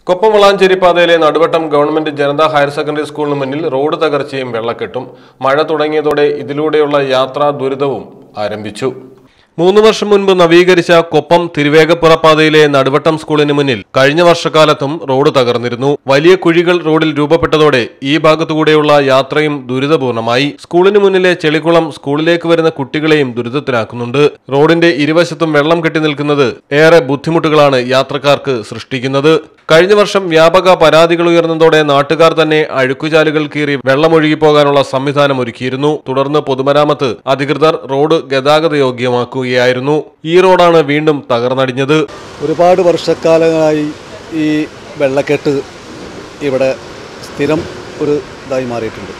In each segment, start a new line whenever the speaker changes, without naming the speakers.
കൊപ്പം വളാഞ്ചേരി പാതയിലെ Naduvattom government Janata higher secondary സ്കൂളിന് മുന്നിൽ റോഡ് തകർച്ചയും വെള്ളക്കെട്ടും മഴ തുടങ്ങിയതോടെ ഇതിലൂടെയുള്ള യാത്രാ ദുരിതവും ആരംഭിച്ചു മൂന്ന് വർഷം മുൻപ് നവീകരിച്ച കൊപ്പം തിരുവേഗപ്പുറ പാതയിലെ നടുവട്ടം സ്കൂളിന് മുന്നിൽ കഴിഞ്ഞ വർഷക്കാലത്തും റോഡ് തകർന്നിരുന്നു വലിയ കുഴികൾ റോഡിൽ രൂപപ്പെട്ടതോടെ ഈ ഭാഗത്തുകൂടെയുള്ള യാത്രയും ദുരിതപൂർണമായി സ്കൂളിന് മുന്നിലെ ചെളിക്കുളം സ്കൂളിലേക്ക് വരുന്ന കുട്ടികളെയും ദുരിതത്തിലാക്കുന്നുണ്ട് റോഡിന്റെ ഇരുവശത്തും വെള്ളം കെട്ടി നിൽക്കുന്നത് ഏറെ ബുദ്ധിമുട്ടുകളാണ് യാത്രക്കാർക്ക് സൃഷ്ടിക്കുന്നത് കഴിഞ്ഞ വർഷം വ്യാപക പരാതികൾ ഉയർന്നതോടെ നാട്ടുകാർ തന്നെ അഴുക്കുചാലുകൾ കീറി വെള്ളമൊഴുകി പോകാനുള്ള സംവിധാനം ഒരുക്കിയിരുന്നു തുടർന്ന് പൊതുമരാമത്ത് അധികൃതർ റോഡ് ഗതാഗത യോഗ്യമാക്കുകയായിരുന്നു ഈ റോഡാണ് വീണ്ടും തകർന്നടിഞ്ഞത്
ഒരുപാട് വർഷക്കാലമായി ഈ വെള്ളക്കെട്ട് ഇവിടെ സ്ഥിരം ഒരു ഇതായി മാറിയിട്ടുണ്ട്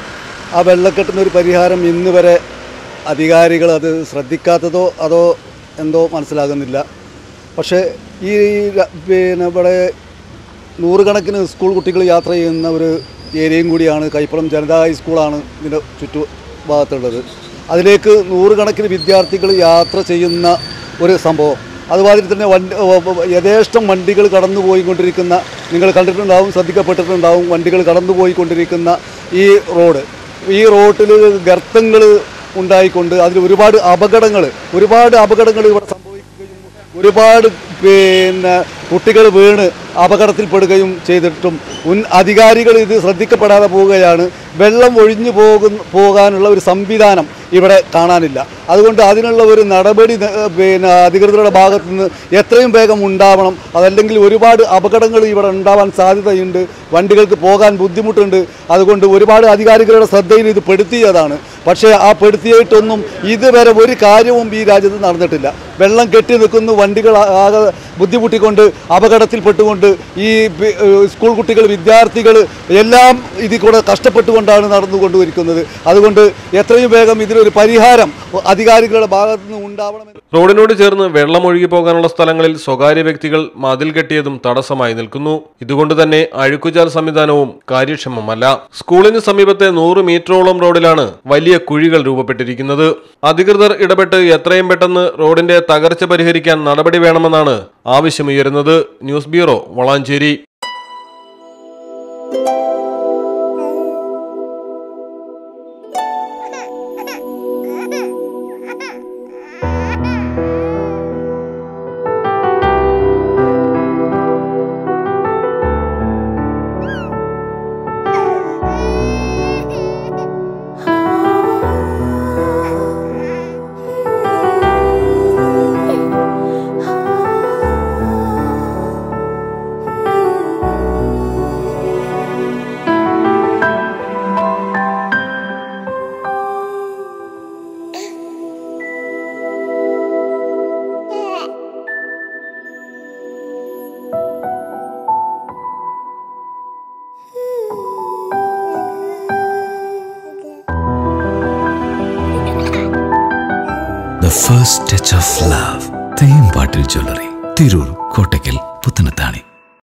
ആ വെള്ളക്കെട്ടിനൊരു പരിഹാരം ഇന്ന് വരെ അധികാരികൾ അത് ശ്രദ്ധിക്കാത്തതോ അതോ എന്തോ മനസ്സിലാകുന്നില്ല പക്ഷേ ഈ ര- പിന്നെ ഇവിടെ നൂറുകണക്കിന് സ്കൂൾ കുട്ടികൾ യാത്ര ചെയ്യുന്ന ഒരു ഏരിയയും കൂടിയാണ് കൈപ്പുറം ജനതാ ഹൈസ്കൂളാണ് ഇതിൻ്റെ ചുറ്റു ഭാഗത്തുള്ളത് അതിലേക്ക് നൂറുകണക്കിന് വിദ്യാർത്ഥികൾ യാത്ര ചെയ്യുന്ന ഒരു സംഭവം അതുമാതിരി തന്നെ വണ്ടി ഓ- ഓ- യഥേഷ്ടം വണ്ടികൾ കടന്നു പോയിക്കൊണ്ടിരിക്കുന്ന നിങ്ങൾ കണ്ടിട്ടുണ്ടാവും ശ്രദ്ധിക്കപ്പെട്ടിട്ടുണ്ടാവും വണ്ടികൾ കടന്നു പോയിക്കൊണ്ടിരിക്കുന്ന ഈ റോഡ് ഈ റോട്ടിൽ ഗർത്തങ്ങൾ ഉണ്ടായിക്കൊണ്ട് അതിൽ ഒരുപാട് അപകടങ്ങൾ ഒരുപാട് അപകടങ്ങൾ ഇവിടെ സംഭവിക്കുകയും ഒരുപാട് പിന്നെ കുട്ടികൾ വീണ് അപകടത്തിൽപ്പെടുകയും ചെയ്തിട്ടും ഉൻ അധികാരികൾ ഇത് ശ്രദ്ധിക്കപ്പെടാതെ പോവുകയാണ് വെള്ളം ഒഴിഞ്ഞു പോകുന്ന പോകാനുള്ള ഒരു സംവിധാനം ഇവിടെ കാണാനില്ല അതുകൊണ്ട് അതിനുള്ള ഒരു നടപടി ന- പിന്നെ അധികൃതരുടെ ഭാഗത്തു നിന്ന് എത്രയും വേഗം ഉണ്ടാവണം അതല്ലെങ്കിൽ ഒരുപാട് അപകടങ്ങൾ ഇവിടെ ഉണ്ടാവാൻ സാധ്യതയുണ്ട് വണ്ടികൾക്ക് പോകാൻ ബുദ്ധിമുട്ടുണ്ട് അതുകൊണ്ട് ഒരുപാട് അധികാരികളുടെ ശ്രദ്ധയിൽ ഇത് പെടുത്തിയതാണ് പക്ഷേ ആ പെടുത്തിയിട്ടൊന്നും ഇതുവരെ ഒരു കാര്യവും ഈ രാജ്യത്ത് നടന്നിട്ടില്ല വെള്ളം കെട്ടി നിൽക്കുന്നു വണ്ടികൾ ആ- ആകെ ബുദ്ധിമുട്ടിക്കൊണ്ട് അപകടത്തിൽപ്പെട്ടുകൊണ്ട് ഈ പി- ഏഹ് സ്കൂൾ കുട്ടികൾ വിദ്യാർത്ഥികൾ എല്ലാം ഇതിൽ കൂടെ കഷ്ടപ്പെട്ടുകൊണ്ടാണ് നടന്നുകൊണ്ടിരിക്കുന്നത് അതുകൊണ്ട് എത്രയും വേഗം ഇതിനൊരു പരിഹാരം അധികാരികളുടെ ഭാഗത്തു നിന്ന് ഉണ്ടാവണമെന്ന്
റോഡിനോട് ചേർന്ന് വെള്ളം ഒഴുകി പോകാനുള്ള സ്ഥലങ്ങളിൽ സ്വകാര്യ വ്യക്തികൾ മതിൽ കെട്ടിയതും തടസ്സമായി നിൽക്കുന്നു ഇതുകൊണ്ട് തന്നെ അഴുക്കുചാൽ സംവിധാനവും കാര്യക്ഷമമല്ല സ്കൂളിന് സമീപത്തെ നൂറ് മീറ്ററോളം റോഡിലാണ് വലിയ കുഴികൾ രൂപപ്പെട്ടിരിക്കുന്നത് അധികൃതർ ഇടപെട്ട് എത്രയും പെട്ടെന്ന് റോഡിന്റെ തകർച്ച പരിഹരിക്കാൻ നടപടി വേണമെന്നാണ് ആവശ്യമുയരുന്നത് news bureau Valanchery
The first touch of love. Thembattil jewellery Tirur Kottakkal Puthanathani